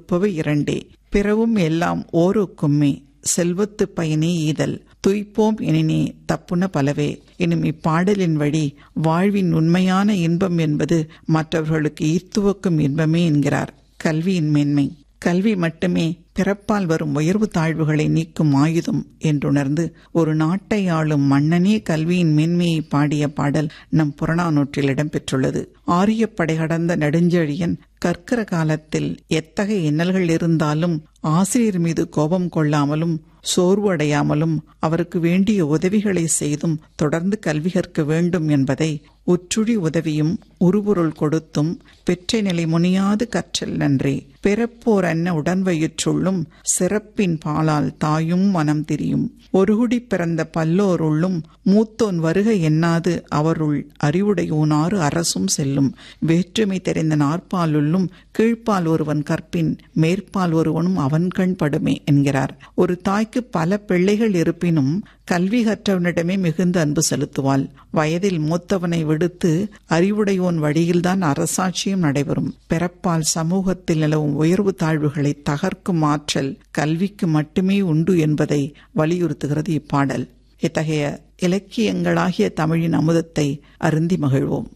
கொடுப்பவை இரண்டே பிறவும் எல்லாம் ஓருக்கும்மே செல்வத்து பயனே ஈதல் துய்ப்போம் எனினே தப்புன பலவே எனும் இப்பாடலின் வழி வாழ்வின் உண்மையான இன்பம் என்பது மற்றவர்களுக்கு ஈர்த்துவக்கும் இன்பமே என்கிறார் கல்வியின் மேன்மை கல்வி மட்டுமே பிறப்பால் வரும் உயர்வு தாழ்வுகளை நீக்கும் ஆயுதம் என்றுணர்ந்து ஒரு நாட்டை ஆளும் மன்னனே கல்வியின் மேன்மையை பாடிய பாடல் நம் புறநானூற்றில் இடம்பெற்றுள்ளது ஆரியப்படை கடந்த நெடுஞ்செழியன் கற்கிற காலத்தில் எத்தகைய இன்னல்கள் இருந்தாலும் ஆசிரியர் மீது கோபம் கொள்ளாமலும் சோர்வு அடையாமலும் அவருக்கு வேண்டிய உதவிகளை செய்தும் தொடர்ந்து கல்வி கற்க வேண்டும் என்பதை உற்றுழி உதவியும் உருபொருள் கொடுத்தும் பெற்ற நிலை முனியாது கற்றல் நன்றே பிறப்போர் அன்ன உடன்வயிற்றுள்ளும் சிறப்பின் பாலால் தாயும் மனம் திரியும் ஒருகுடி பிறந்த பல்லோருள்ளும் மூத்தோன் வருக எண்ணாது அவருள் அறிவுடையோனாறு அரசும் செல்லும் வேற்றுமை தெரிந்த நாற்பாலுள்ளும் கீழ்ப்பால் ஒருவன் கற்பின் மேற்பால் ஒருவனும் அவன் கண் படுமே என்கிறார் ஒரு தாய்க்கு பல பிள்ளைகள் இருப்பினும் கல்வி கற்றவனிடமே மிகுந்த அன்பு செலுத்துவாள் வயதில் மூத்தவனை விடுத்து அறிவுடையோன் வழியில்தான் அரசாட்சியும் நடைபெறும் பிறப்பால் சமூகத்தில் நிலவும் உயர்வு தாழ்வுகளை தகர்க்கும் ஆற்றல் கல்விக்கு மட்டுமே உண்டு என்பதை வலியுறுத்துகிறது இப்பாடல் இத்தகைய இலக்கியங்களாகிய தமிழின் அமுதத்தை அருந்தி மகிழ்வோம்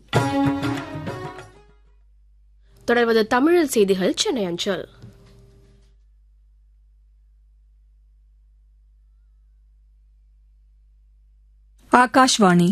தொடர்வது தமிழில் செய்திகள் சென்னை அஞ்சல் ஆகாஷ்வாணி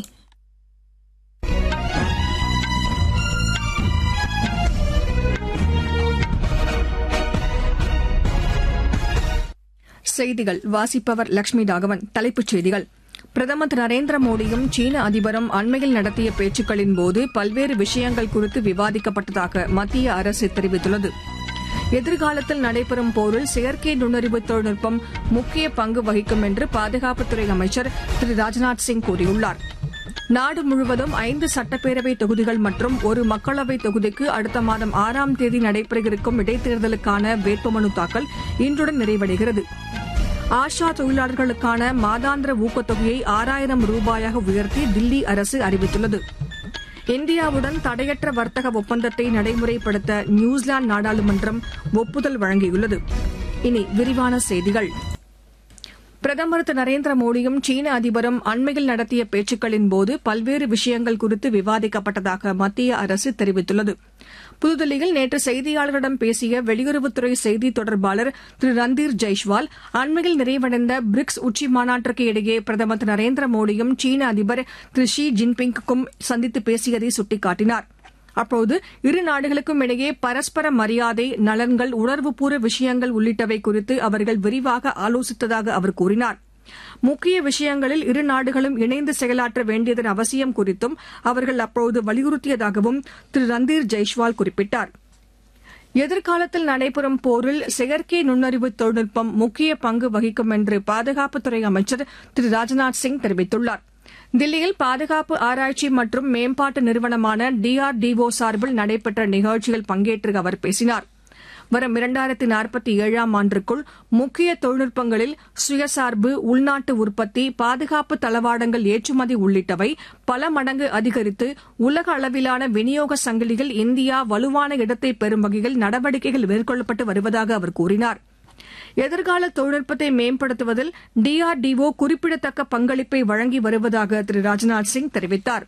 செய்திகள் வாசிப்பவர் லட்சுமி ராகவன் தலைப்புச் செய்திகள் பிரதமர் திரு நரேந்திர மோடியும் சீன அதிபரும் அண்மையில் நடத்திய பேச்சுக்களின் போது பல்வேறு விஷயங்கள் குறித்து விவாதிக்கப்பட்டதாக மத்திய அரசு தெரிவித்துள்ளது எதிர்காலத்தில் நடைபெறும் போரில் செயற்கை நுண்ணறிவு தொழில்நுட்பம் முக்கிய பங்கு வகிக்கும் என்று பாதுகாப்புத்துறை அமைச்சர் திரு ராஜ்நாத் சிங் கூறியுள்ளார் நாடு முழுவதும் ஐந்து சட்டப்பேரவை தொகுதிகள் மற்றும் ஒரு மக்களவை தொகுதிக்கு அடுத்த மாதம் ஆறாம் தேதி நடைபெற இருக்கும் இடைத்தேர்தலுக்கான வேட்புமனு தாக்கல் இன்றுடன் நிறைவடைகிறது ஆஷா தொழிலாளர்களுக்கான மாதாந்திர ஊக்கத்தொகையை ஆறாயிரம் ரூபாயாக உயர்த்தி தில்லி அரசு அறிவித்துள்ளது இந்தியாவுடன் தடையற்ற வர்த்தக ஒப்பந்தத்தை நடைமுறைப்படுத்த நியூசிலாந்து நாடாளுமன்றம் ஒப்புதல் வழங்கியுள்ளது இனி விரிவான செய்திகள் பிரதமர் திரு நரேந்திர மோடியும் சீன அதிபரும் அண்மையில் நடத்திய பேச்சுக்களின் போது பல்வேறு விஷயங்கள் குறித்து விவாதிக்கப்பட்டதாக மத்திய அரசு தெரிவித்துள்ளது புதுதில்லியில் நேற்று செய்தியாளர்களிடம் பேசிய வெளியுறவுத்துறை செய்தி தொடர்பாளர் திரு ரந்தீர் ஜெய்ஷ்வால் அண்மையில் நிறைவடைந்த பிரிக்ஸ் உச்சி மாநாட்டிற்கு இடையே பிரதமர் திரு நரேந்திர மோடியும் சீன அதிபர் திரு ஷி ஜின்பிங்குக்கும் சந்தித்து பேசியதை சுட்டிக்காட்டினார் அப்போது இரு நாடுகளுக்கும் இடையே பரஸ்பர மரியாதை நலன்கள் உணர்வுபூர்வ விஷயங்கள் உள்ளிட்டவை குறித்து அவர்கள் விரிவாக ஆலோசித்ததாக அவர் கூறினார் முக்கிய விஷயங்களில் இரு நாடுகளும் இணைந்து செயலாற்ற வேண்டியதன் அவசியம் குறித்தும் அவர்கள் அப்போது வலியுறுத்தியதாகவும் திரு ரந்தீர் ஜெய்ஷ்வால் குறிப்பிட்டார் எதிர்காலத்தில் நடைபெறும் போரில் செயற்கை நுண்ணறிவு தொழில்நுட்பம் முக்கிய பங்கு வகிக்கும் என்று பாதுகாப்புத்துறை அமைச்சர் திரு ராஜ்நாத் சிங் தெரிவித்துள்ளார் தில்லியில் பாதுகாப்பு ஆராய்ச்சி மற்றும் மேம்பாட்டு நிறுவனமான டிஆர்டிஓ சார்பில் நடைபெற்ற நிகழ்ச்சியில் பங்கேற்று அவர் பேசினார் வரும் இரண்டாயிரத்தி நாற்பத்தி ஏழாம் ஆண்டிற்குள் முக்கிய தொழில்நுட்பங்களில் சுயசார்பு உள்நாட்டு உற்பத்தி பாதுகாப்பு தளவாடங்கள் ஏற்றுமதி உள்ளிட்டவை பல மடங்கு அதிகரித்து உலக அளவிலான விநியோக சங்கிலியில் இந்தியா வலுவான இடத்தை பெறும் வகையில் நடவடிக்கைகள் மேற்கொள்ளப்பட்டு வருவதாக அவர் கூறினார் எதிர்கால தொழில்நுட்பத்தை மேம்படுத்துவதில் டிஆர்டிஓ குறிப்பிடத்தக்க பங்களிப்பை வழங்கி வருவதாக திரு ராஜ்நாத் சிங் தெரிவித்தார்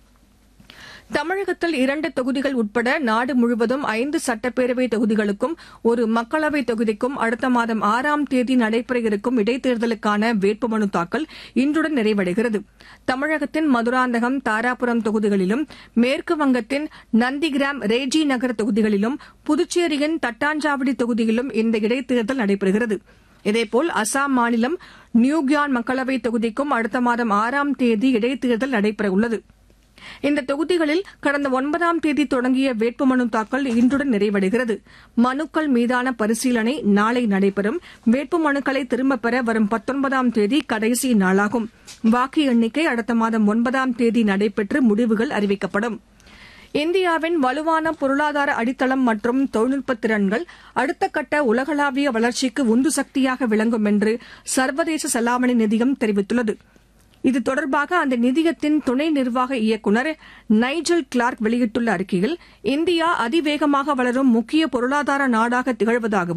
தமிழகத்தில் இரண்டு தொகுதிகள் உட்பட நாடு முழுவதும் ஐந்து சட்டப்பேரவை தொகுதிகளுக்கும் ஒரு மக்களவை தொகுதிக்கும் அடுத்த மாதம் ஆறாம் தேதி நடைபெற இருக்கும் இடைத்தேர்தலுக்கான வேட்புமனு தாக்கல் இன்றுடன் நிறைவடைகிறது தமிழகத்தின் மதுராந்தகம் தாராபுரம் தொகுதிகளிலும் மேற்கு வங்கத்தின் நந்திகிராம் ரேஜி நகர் தொகுதிகளிலும் புதுச்சேரியின் தட்டாஞ்சாவடி தொகுதியிலும் இந்த இடைத்தேர்தல் நடைபெறுகிறது இதேபோல் அசாம் மாநிலம் நியூகியான் மக்களவைத் தொகுதிக்கும் அடுத்த மாதம் ஆறாம் தேதி இடைத்தேர்தல் நடைபெறவுள்ளது இந்த தொகுதிகளில் கடந்த ஒன்பதாம் தேதி தொடங்கிய வேட்புமனு தாக்கல் இன்றுடன் நிறைவடைகிறது மனுக்கள் மீதான பரிசீலனை நாளை நடைபெறும் வேட்புமனுக்களை திரும்பப் பெற வரும் பத்தொன்பதாம் தேதி கடைசி நாளாகும் வாக்கு எண்ணிக்கை அடுத்த மாதம் ஒன்பதாம் தேதி நடைபெற்று முடிவுகள் அறிவிக்கப்படும் இந்தியாவின் வலுவான பொருளாதார அடித்தளம் மற்றும் தொழில்நுட்ப திறன்கள் அடுத்த கட்ட உலகளாவிய வளர்ச்சிக்கு உந்து சக்தியாக விளங்கும் என்று சர்வதேச செலாவணி நிதியம் தெரிவித்துள்ளது இது தொடர்பாக அந்த நிதியத்தின் துணை நிர்வாக இயக்குநர் நைஜல் கிளார்க் வெளியிட்டுள்ள அறிக்கையில் இந்தியா அதிவேகமாக வளரும் முக்கிய பொருளாதார நாடாக திகழ்வதாகவும்